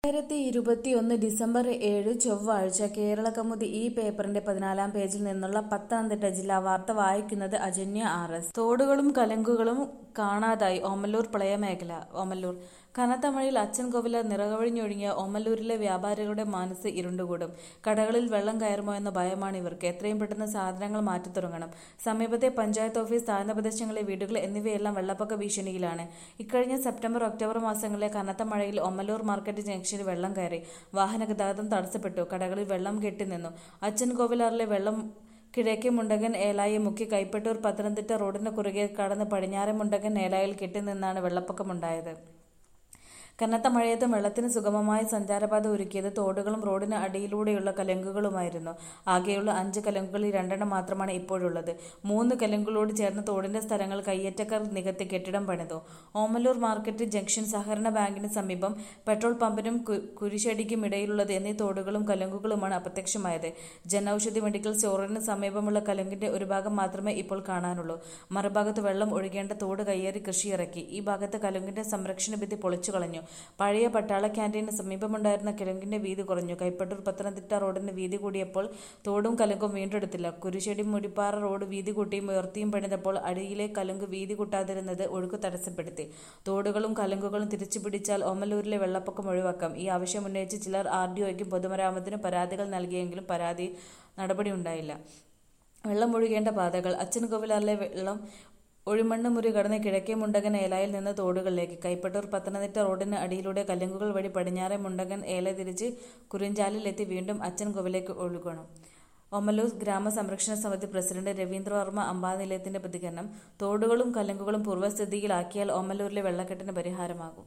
രണ്ടായിരത്തി ഇരുപത്തിയൊന്ന് ഡിസംബർ ഏഴ് ചൊവ്വാഴ്ച കേരളകൗമുദി ഈ പേപ്പറിന്റെ പതിനാലാം പേജിൽ നിന്നുള്ള പത്തനംതിട്ട ജില്ലാ വാർത്ത വായിക്കുന്നത് അജന്യ ആർ എസ് തോടുകളും കലുങ്കുകളും കാണാതായി ഓമല്ലൂർ പ്രളയമേഖല ഓമല്ലൂർ കനത്ത മഴയിൽ അച്ചൻകോവില നിറകവിഞ്ഞൊഴുകിയ ഓമല്ലൂരിലെ വ്യാപാരികളുടെ മനസ്സ് ഇരുണ്ടുകൂടും കടകളിൽ വെള്ളം കയറുമോ എന്ന ഭയമാണ് ഇവർക്ക് എത്രയും പെട്ടെന്ന് സാധനങ്ങൾ മാറ്റിത്തുടങ്ങണം സമീപത്തെ പഞ്ചായത്ത് ഓഫീസ് താഴ്ന്ന പ്രദേശങ്ങളിലെ വീടുകൾ എന്നിവയെല്ലാം വെള്ളപ്പൊക്ക ഭീഷണിയിലാണ് ഇക്കഴിഞ്ഞ സെപ്റ്റംബർ ഒക്ടോബർ മാസങ്ങളിലെ കനത്ത മഴയിൽ ഒമല്ലൂർ മാർക്കറ്റ് ജംഗ്ഷനിൽ വെള്ളം കയറി വാഹന ഗതാഗതം തടസ്സപ്പെട്ടു കടകളിൽ വെള്ളം കെട്ടിനിന്നു അച്ചൻകോവിലാറിലെ വെള്ളം കിഴക്കേ മുണ്ടകൻ ഏലായി മുക്കി കൈപ്പട്ടൂർ പത്തനംതിട്ട റോഡിന് കുറുകെ കടന്ന് പടിഞ്ഞാറെ മുണ്ടകൻ ഏലായിൽ കെട്ടിനിന്നാണ് വെള്ളപ്പൊക്കമുണ്ടായത് കനത്ത മഴയത്തും വെള്ളത്തിന് സുഗമമായ സഞ്ചാരപാത ഒരുക്കിയത് തോടുകളും റോഡിന് അടിയിലൂടെയുള്ള കലുങ്കുകളുമായിരുന്നു ആകെയുള്ള അഞ്ച് കലുങ്കുകളിൽ രണ്ടെണ്ണം മാത്രമാണ് ഇപ്പോഴുള്ളത് മൂന്ന് കലുങ്കുകളോട് ചേർന്ന തോടിന്റെ സ്ഥലങ്ങൾ കയ്യേറ്റക്കാർ നികത്തി കെട്ടിടം പണിതു ഓമല്ലൂർ മാർക്കറ്റ് ജംഗ്ഷൻ സഹകരണ ബാങ്കിന് സമീപം പെട്രോൾ പമ്പിനും കു- കുരിശടിക്കും ഇടയിലുള്ളത് എന്നീ തോടുകളും കലുങ്കുകളുമാണ് അപ്രത്യക്ഷമായത് ജനൌഷധി മെഡിക്കൽ സ്റ്റോറിന് സമീപമുള്ള കലുങ്കിന്റെ ഒരു ഭാഗം മാത്രമേ ഇപ്പോൾ കാണാനുള്ളൂ മറുഭാഗത്ത് വെള്ളം ഒഴുകേണ്ട തോട് കയ്യേറി കൃഷിയിറക്കി ഈ ഭാഗത്ത് കലുങ്കിന്റെ സംരക്ഷണ ഭിത്തി പൊളിച്ചു കളഞ്ഞു പഴയ പട്ടാള ക്യാന്റീന് സമീപമുണ്ടായിരുന്ന കലുങ്കിന്റെ വീതി കുറഞ്ഞു കൈപ്പട്ടൂർ പത്തനംതിട്ട റോഡിന് വീതി കൂടിയപ്പോൾ തോടും കലുങ്കും വീണ്ടെടുത്തില്ല കുരിശടി മുടിപ്പാറ റോഡ് വീതി കൂട്ടിയും ഉയർത്തിയും പണിതപ്പോൾ അടിയിലെ കലുങ്ക് വീതി കൂട്ടാതിരുന്നത് ഒഴുക്ക് തടസ്സപ്പെടുത്തി തോടുകളും കലുങ്കുകളും തിരിച്ചു പിടിച്ചാൽ ഓമല്ലൂരിലെ വെള്ളപ്പൊക്കം ഒഴിവാക്കാം ഈ ആവശ്യം ഉന്നയിച്ച് ചിലർ ആർ ഡി ഒയ്ക്കും പൊതുമരാമത്തിനും പരാതികൾ നൽകിയെങ്കിലും പരാതി നടപടിയുണ്ടായില്ല വെള്ളം ഒഴുകേണ്ട പാതകൾ അച്ചൻകോവിലാറിലെ വെള്ളം ഒഴിമണ്ണ് മുറി കടന്ന് കിഴക്കേ മുണ്ടകൻ ഏലായിൽ നിന്ന് തോടുകളിലേക്ക് കൈപ്പട്ടൂർ പത്തനംതിട്ട റോഡിന് അടിയിലൂടെ കല്ലുങ്കുകൾ വഴി പടിഞ്ഞാറെ മുണ്ടകൻ ഏല തിരിച്ച് കുറിഞ്ചാലിലെത്തി വീണ്ടും അച്ചൻകോവിലേക്ക് ഒഴുകണം ഒമലൂർ ഗ്രാമസംരക്ഷണ സമിതി പ്രസിഡന്റ് രവീന്ദ്ര വർമ്മ അമ്പാനിലയത്തിന്റെ പ്രതികരണം തോടുകളും കല്ലുങ്കുകളും പൂർവ്വസ്ഥിതിയിലാക്കിയാൽ ഓമല്ലൂരിലെ വെള്ളക്കെട്ടിന് പരിഹാരമാകും